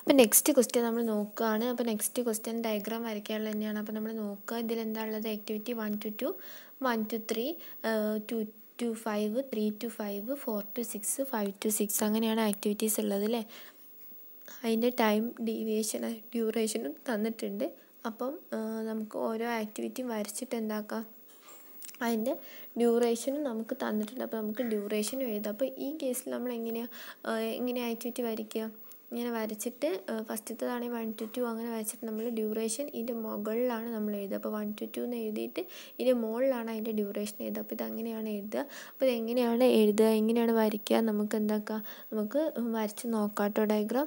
അപ്പോൾ next question നമ്മൾ നോക്കുകയാണ് അപ്പോൾ നെക്സ്റ്റ് ക്വസ്റ്റ്യൻ ഡയഗ്രാം വരയ്ക്കാനുള്ള തന്നെയാണ് അപ്പോൾ നമ്മൾ നോക്കുക ഇതിൽ എന്താ ഉള്ളത് activity one two two one two three two two five three two five four two six five two six അങ്ങനെയാണ് ആക്ടിവിറ്റീസ് ഉള്ളത് അല്ലേ അതിൻ്റെ ടൈം ഡീവിയേഷൻ ഡ്യൂറേഷനും തന്നിട്ടുണ്ട് അപ്പം നമുക്ക് ഓരോ ആക്ടിവിറ്റിയും വരച്ചിട്ട് എന്താക്കാം അതിൻ്റെ ഡ്യൂറേഷനും നമുക്ക് തന്നിട്ടുണ്ട് അപ്പോൾ നമുക്ക് ഡ്യൂറേഷനും എഴുതാം അപ്പോൾ ഈ കേസിൽ നമ്മൾ എങ്ങനെയാണ് എങ്ങനെ ആക്ടിവിറ്റി വരയ്ക്കുക ഇങ്ങനെ വരച്ചിട്ട് ഫസ്റ്റത്തേതാണെങ്കിൽ വൺ ടു ടു അങ്ങനെ വരച്ചിട്ട് നമ്മൾ ഡ്യൂറേഷൻ ഇതിൻ്റെ മുകളിലാണ് നമ്മൾ എഴുതുക അപ്പോൾ വൺ ടു ടു എന്ന് എഴുതിയിട്ട് ഇതിൻ്റെ മുകളിലാണ് അതിൻ്റെ ഡ്യൂറേഷൻ എഴുതുക അപ്പോൾ ഇതങ്ങനെയാണ് എഴുതുക അപ്പോൾ ഇതെങ്ങനെയാണ് എഴുതുക എങ്ങനെയാണ് വരയ്ക്കുക നമുക്ക് എന്താക്കാം നമുക്ക് വരച്ച് നോക്കാം കേട്ടോ ഡയഗ്രാം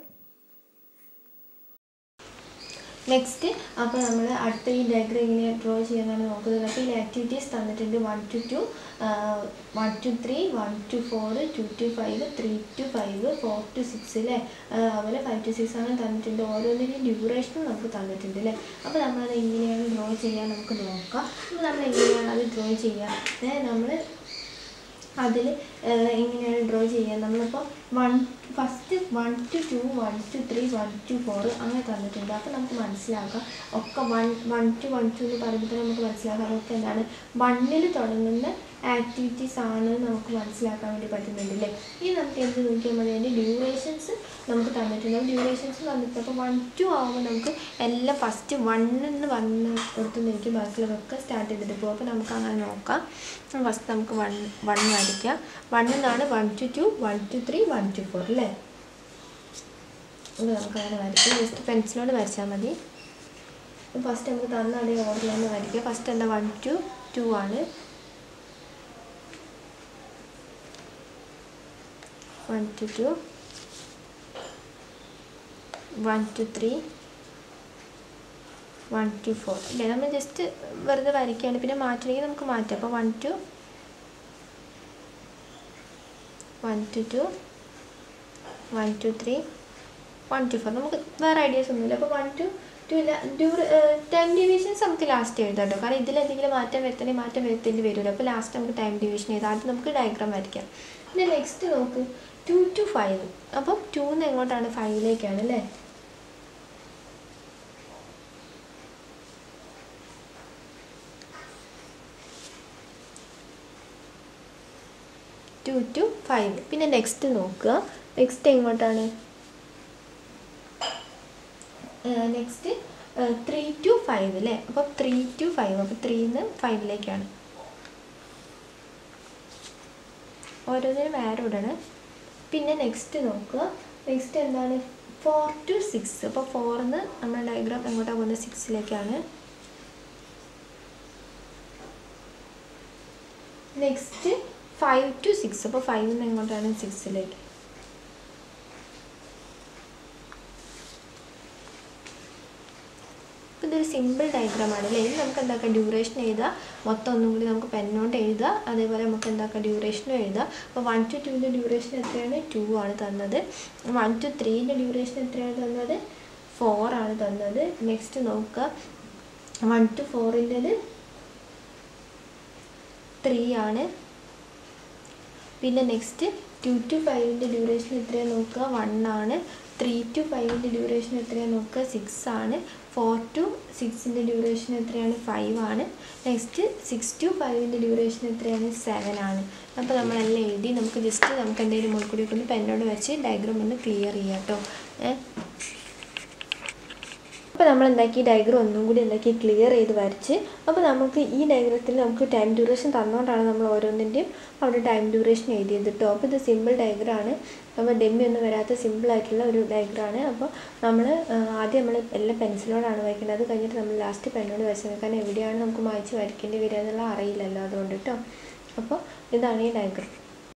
നെക്സ്റ്റ് അപ്പോൾ നമ്മൾ അടുത്ത ഈ ഡയഗ്രം ഇങ്ങനെ ഡ്രോ ചെയ്യാനാണ് നോക്കുന്നത് അപ്പോൾ ഈ ആക്ടിവിറ്റീസ് തന്നിട്ടുണ്ട് one two two one two three one two four two two five three two five four two six അല്ലേ അതുപോലെ ഫൈവ് ടു സിക്സ് അങ്ങനെ തന്നിട്ടുണ്ട് ഓരോന്നിൻ്റെയും ഡ്യൂറേഷനും നമുക്ക് തന്നിട്ടുണ്ട് അല്ലേ അപ്പോൾ നമ്മളത് എങ്ങനെയാണ് ഡ്രോ ചെയ്യാൻ നമുക്ക് നോക്കാം അപ്പോൾ നമ്മൾ എങ്ങനെയാണ് അത് ഡ്രോ ചെയ്യുക നമ്മൾ അതിൽ എങ്ങനെയാണ് ഡ്രോ ചെയ്യുക നമ്മളിപ്പോൾ one first one two two one two three one two four അങ്ങനെ തന്നിട്ടുണ്ട് അപ്പോൾ നമുക്ക് മനസ്സിലാക്കാം ഒക്കെ one one two one two എന്ന് പറയുമ്പോൾ നമുക്ക് മനസ്സിലാക്കാം നമുക്ക് എന്താണ് വണ്ണിൽ തുടങ്ങുന്ന ആക്ടിവിറ്റീസ് ആണ് നമുക്ക് മനസ്സിലാക്കാൻ വേണ്ടി പറ്റുന്നുണ്ട് അല്ലേ ഇനി നമുക്ക് എന്ത് നോക്കിയാൽ മതി അതിൻ്റെ ഡ്യൂറേഷൻസ് നമുക്ക് തന്നിട്ടുണ്ട് ഡ്യൂറേഷൻസ് തന്നിട്ടുണ്ട് അപ്പോൾ വൺ ടു ആകുമ്പോൾ നമുക്ക് എല്ലാം ഫസ്റ്റ് വണ്ണിന്ന് വണ്ണ് എടുത്ത് നോക്കി ബാക്കിയുള്ളതൊക്കെ സ്റ്റാർട്ട് ചെയ്തിട്ട് പോകും അപ്പോൾ നമുക്ക് അങ്ങനെ നോക്കാം ഫസ്റ്റ് നമുക്ക് വൺ വൺ വരയ്ക്കാം വണ്ണിൽ നിന്നാണ് one two two one two three one two four അല്ലേ ഇത് നമുക്ക് അങ്ങനെ വരയ്ക്കാം ജസ്റ്റ് പെൻസിലോട് വരച്ചാൽ മതി ഫസ്റ്റ് നമുക്ക് തന്നാണ് ഈ ഓർഡറിൽ തന്നെ വരയ്ക്കുക ഫസ്റ്റ് എന്താ വൺ ടു ടു ആണ് one two two one two three one two four അല്ലേ നമ്മൾ ജസ്റ്റ് വെറുതെ വരയ്ക്കുകയാണ് പിന്നെ മാറ്റണമെങ്കിൽ നമുക്ക് മാറ്റാം അപ്പോൾ one two one two two one two three one two four നമുക്ക് വേറെ ഐഡിയാസ് ഒന്നുമില്ല അപ്പോൾ വൺ ടു ടു ഡ്യൂർ ടൈം ഡിവിഷൻസ് നമുക്ക് ലാസ്റ്റ് എഴുതാം കേട്ടോ കാരണം ഇതിൽ എന്തെങ്കിലും മാറ്റം വരുത്തണമെങ്കിൽ മാറ്റം വരുത്തേണ്ടി വരുമല്ലോ അപ്പോൾ ലാസ്റ്റ് നമുക്ക് ടൈം ഡിവിഷൻ എഴുതാം ആദ്യം നമുക്ക് ഡയഗ്രാം വരയ്ക്കാം പിന്നെ നെക്സ്റ്റ് നോക്ക് ടു ടു ഫൈവ് അപ്പം ടൂന്ന് എങ്ങോട്ടാണ് ഫൈവിലേക്കാണ് അല്ലേ ടു ടു ഫൈവ് പിന്നെ നെക്സ്റ്റ് നോക്കുക നെക്സ്റ്റ് എങ്ങോട്ടാണ് നെക്സ്റ്റ് ത്രീ ടു ഫൈവ് അല്ലേ അപ്പോൾ ത്രീ ടു ഫൈവ് അപ്പോൾ ത്രീന്ന് ഫൈവിലേക്കാണ് ഓരോന്നിനും വേറെ ഇടണം പിന്നെ നെക്സ്റ്റ് നോക്കുക നെക്സ്റ്റ് എന്താണ് ഫോർ ടു സിക്സ് അപ്പോൾ ഫോറിന്ന് നമ്മുടെ ഡയഗ്രാം എങ്ങോട്ടാണ് പോകുന്നത് സിക്സിലേക്കാണ് നെക്സ്റ്റ് ഫൈവ് ടു സിക്സ് അപ്പോൾ ഫൈവിൽ നിന്ന് എങ്ങോട്ടാണ് സിക്സിലേക്ക് അപ്പോൾ ഇതൊരു സിമ്പിൾ ഡയഗ്രാമാണ് അല്ലേ ഇത് നമുക്ക് എന്താക്കാം ഡ്യൂറേഷൻ എഴുതുക മൊത്തം ഒന്നും കൂടി നമുക്ക് പെന്നോട്ട് എഴുതുക അതേപോലെ നമുക്ക് എന്താക്കാം ഡ്യൂറേഷനും എഴുതുക അപ്പോൾ വൺ ടു ടുവിൻ്റെ ഡ്യൂറേഷൻ എത്രയാണ് ടു ആണ് തന്നത് വൺ ടു ത്രീൻ്റെ ഡ്യൂറേഷൻ എത്രയാണ് തന്നത് ഫോർ ആണ് തന്നത് നെക്സ്റ്റ് നോക്കുക വൺ ടു ഫോറിൻ്റെത് ത്രീ ആണ് പിന്നെ നെക്സ്റ്റ് ടു ടു ഫൈവിൻ്റെ ഡ്യൂറേഷൻ എത്രയാണ് നോക്കുക വൺ ആണ് ത്രീ ടു ഫൈവിൻ്റെ ഡ്യൂറേഷൻ എത്രയാണ് നോക്കുക സിക്സ് ആണ് ഫോർ ടു സിക്സിൻ്റെ ഡ്യൂറേഷൻ എത്രയാണ് ഫൈവ് ആണ് നെക്സ്റ്റ് സിക്സ് ടു ഫൈവിൻ്റെ ഡ്യൂറേഷൻ എത്രയാണ് സെവൻ ആണ് അപ്പോൾ നമ്മളെല്ലാം എഴുതി നമുക്ക് ജസ്റ്റ് നമുക്ക് എന്തെങ്കിലും മുൾക്കൂടി കൊണ്ട് പെന്നോട് വെച്ച് ഡയഗ്രാം ഒന്ന് ക്ലിയർ ചെയ്യാം കേട്ടോ ഏഹ് അപ്പോൾ നമ്മൾ എന്താക്കി ഡയഗ്രം ഒന്നും കൂടി എന്താക്കി ക്ലിയർ ചെയ്ത് വരച്ച് അപ്പോൾ നമുക്ക് ഈ ഡയഗ്രത്തിൽ നമുക്ക് ടൈം ഡ്യൂറേഷൻ തന്നുകൊണ്ടാണ് നമ്മൾ ഓരോന്നിൻ്റെയും അവിടെ ടൈം ഡ്യൂറേഷൻ എഴുതിയത് കേട്ടോ അപ്പോൾ ഇത് സിമ്പിൾ ഡയഗ്രാണ് അപ്പോൾ ഡെമ്മി ഒന്നും വരാത്ത സിമ്പിൾ ആയിട്ടുള്ള ഒരു ഡയഗ്രാണ് അപ്പോൾ നമ്മൾ ആദ്യം നമ്മൾ എല്ലാം പെൻസിലോടാണ് വരയ്ക്കുന്നത് അത് കഴിഞ്ഞിട്ട് നമ്മൾ ലാസ്റ്റ് പെന്നോട് വരച്ചത് കാരണം എവിടെയാണ് നമുക്ക് മായ്ച്ച് വരയ്ക്കേണ്ടി വരിക എന്നുള്ള അറിയില്ലല്ലോ അതുകൊണ്ട് കേട്ടോ അപ്പോൾ ഇതാണ് ഈ ഡയഗ്രാം